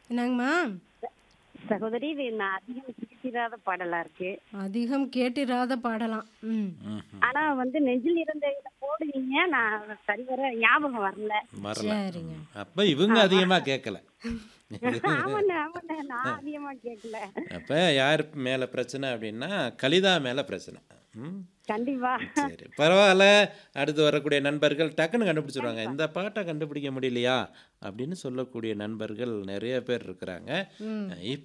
என்னங்கம்மா சகோதரி இது நான் அதிகம் பிடிச்சிராத பாடலா இருக்கு அதிகம் கேட்டிராத பாடலாம் ம் ம்ஹும். ஆனா வந்து நெஞ்சில் இருந்த இதை போடுவீங்க நான் சரிவர ஞாபகம் வரல வரல சரிங்க அப்ப இவங்க அதிகமா கேட்கல ஆமாண்ணே ஆமாண்ணே நான் அதிகமா கேட்கல அப்ப யார் மேல பிரச்சனை அப்படின்னா கலிதா மேல பிரச்சனை ம் கண்டிப்பா சரி பரவாயில்ல அடுத்து வரக்கூடிய நண்பர்கள் டக்குன்னு கண்டுபிடிச்சிருவாங்க இந்த பாட்டை கண்டுபிடிக்க முடியலையா அப்படின்னு சொல்லக்கூடிய நண்பர்கள் நிறைய பேர் இருக்கிறாங்க இப்போ